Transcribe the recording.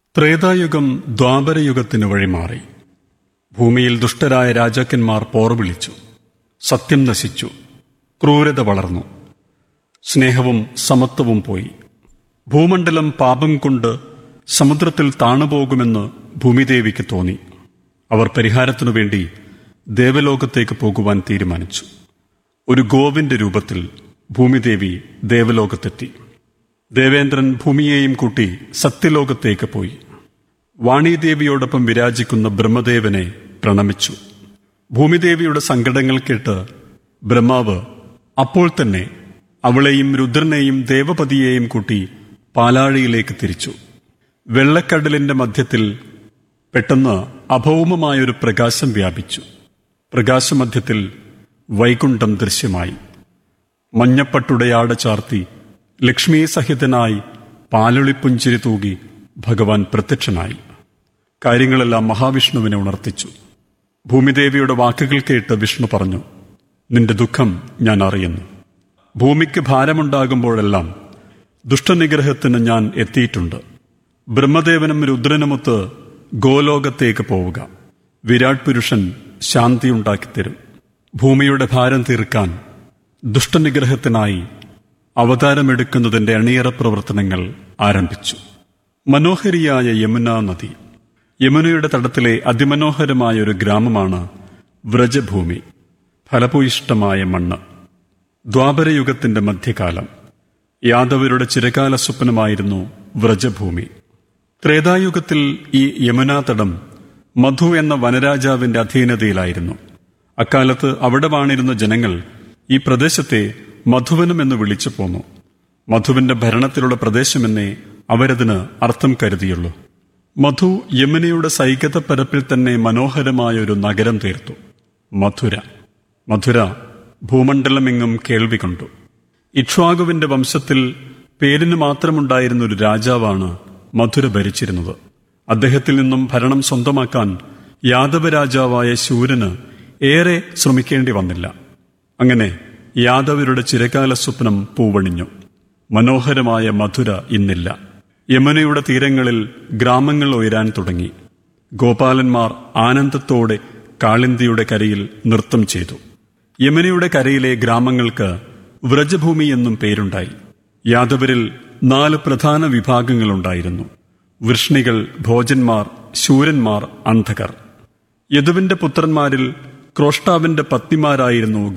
ത്രേതായുഗം ദ്വാപരയുഗത്തിന് വഴിമാറി ഭൂമിയിൽ ദുഷ്ടരായ രാജാക്കന്മാർ പോർവിളിച്ചു സത്യം നശിച്ചു ക്രൂരത വളർന്നു സ്നേഹവും സമത്വവും പോയി ഭൂമണ്ഡലം പാപം കൊണ്ട് സമുദ്രത്തിൽ താണുപോകുമെന്ന് ഭൂമിദേവിക്ക് തോന്നി അവർ പരിഹാരത്തിനു വേണ്ടി ദേവലോകത്തേക്ക് പോകുവാൻ തീരുമാനിച്ചു ഒരു ഗോവിന്റെ രൂപത്തിൽ ഭൂമിദേവി ദേവലോകത്തെത്തി ദേവേന്ദ്രൻ ഭൂമിയെയും കൂട്ടി സത്യലോകത്തേക്ക് പോയി വാണീദേവിയോടൊപ്പം വിരാജിക്കുന്ന ബ്രഹ്മദേവനെ പ്രണമിച്ചു ഭൂമിദേവിയുടെ സങ്കടങ്ങൾ കേട്ട് ബ്രഹ്മാവ് അപ്പോൾ തന്നെ അവളെയും രുദ്രനെയും ദേവപതിയെയും കൂട്ടി പാലാഴിയിലേക്ക് തിരിച്ചു വെള്ളക്കടലിന്റെ മധ്യത്തിൽ പെട്ടെന്ന് അഭൗമമായൊരു പ്രകാശം വ്യാപിച്ചു പ്രകാശമധ്യത്തിൽ വൈകുണ്ഠം ദൃശ്യമായി മഞ്ഞപ്പട്ടുടയാട ചാർത്തി ലക്ഷ്മി സഹിതനായി പാലൊളിപ്പുഞ്ചിരി തൂകി ഭഗവാൻ പ്രത്യക്ഷനായി കാര്യങ്ങളെല്ലാം മഹാവിഷ്ണുവിനെ ഉണർത്തിച്ചു ഭൂമിദേവിയുടെ വാക്കുകൾ കേട്ട് വിഷ്ണു പറഞ്ഞു നിന്റെ ദുഃഖം ഞാൻ അറിയുന്നു ഭൂമിക്ക് ഭാരമുണ്ടാകുമ്പോഴെല്ലാം ദുഷ്ടനിഗ്രഹത്തിന് ഞാൻ എത്തിയിട്ടുണ്ട് ബ്രഹ്മദേവനും രുദ്രനുമൊത്ത് ഗോലോകത്തേക്ക് പോവുക വിരാട് പുരുഷൻ ശാന്തിയുണ്ടാക്കിത്തരും ഭൂമിയുടെ ഭാരം തീർക്കാൻ ദുഷ്ടനിഗ്രഹത്തിനായി അവതാരമെടുക്കുന്നതിന്റെ അണിയറ പ്രവർത്തനങ്ങൾ ആരംഭിച്ചു മനോഹരിയായ യമുന നദി യമുനയുടെ തടത്തിലെ അതിമനോഹരമായ ഒരു ഗ്രാമമാണ് വ്രജഭൂമി ഫലഭൂയിഷ്ടമായ മണ്ണ് ദ്വാപരയുഗത്തിന്റെ മധ്യകാലം യാദവരുടെ ചിരകാല സ്വപ്നമായിരുന്നു വ്രജഭൂമി ത്രേതായുഗത്തിൽ ഈ യമുനാതടം മധു എന്ന വനരാജാവിന്റെ അധീനതയിലായിരുന്നു അക്കാലത്ത് അവിടെ വാണിരുന്ന ജനങ്ങൾ ഈ പ്രദേശത്തെ മധുവനം എന്ന് വിളിച്ചു പോന്നു മധുവിന്റെ ഭരണത്തിലുള്ള പ്രദേശമെന്നേ അവരതിന് അർത്ഥം കരുതിയുള്ളൂ മധു യമുനയുടെ സൈകത പരപ്പിൽ തന്നെ മനോഹരമായ ഒരു നഗരം തീർത്തു മധുര മധുര ഭൂമണ്ഡലമെങ്ങും കേൾവി കൊണ്ടു ഇക്ഷ്വാകുവിന്റെ വംശത്തിൽ പേരിന് മാത്രമുണ്ടായിരുന്ന ഒരു രാജാവാണ് മധുര ഭരിച്ചിരുന്നത് അദ്ദേഹത്തിൽ നിന്നും ഭരണം സ്വന്തമാക്കാൻ യാദവ രാജാവായ ശൂരന് ഏറെ ശ്രമിക്കേണ്ടി വന്നില്ല അങ്ങനെ യാദവരുടെ ചിരകാല സ്വപ്നം പൂവണിഞ്ഞു മനോഹരമായ മധുര ഇന്നില്ല യമുനയുടെ തീരങ്ങളിൽ ഗ്രാമങ്ങൾ ഉയരാൻ തുടങ്ങി ഗോപാലന്മാർ ആനന്ദത്തോടെ കാളിന്തിയുടെ കരയിൽ നൃത്തം ചെയ്തു യമുനയുടെ കരയിലെ ഗ്രാമങ്ങൾക്ക് വ്രജഭൂമി എന്നും പേരുണ്ടായി യാദവരിൽ നാല് പ്രധാന വിഭാഗങ്ങളുണ്ടായിരുന്നു വൃഷ്ണികൾ ഭോജന്മാർ ശൂരന്മാർ അന്ധകർ യദുവിന്റെ പുത്രന്മാരിൽ ക്രോഷ്ടാവിന്റെ പത്നിമാരായിരുന്നു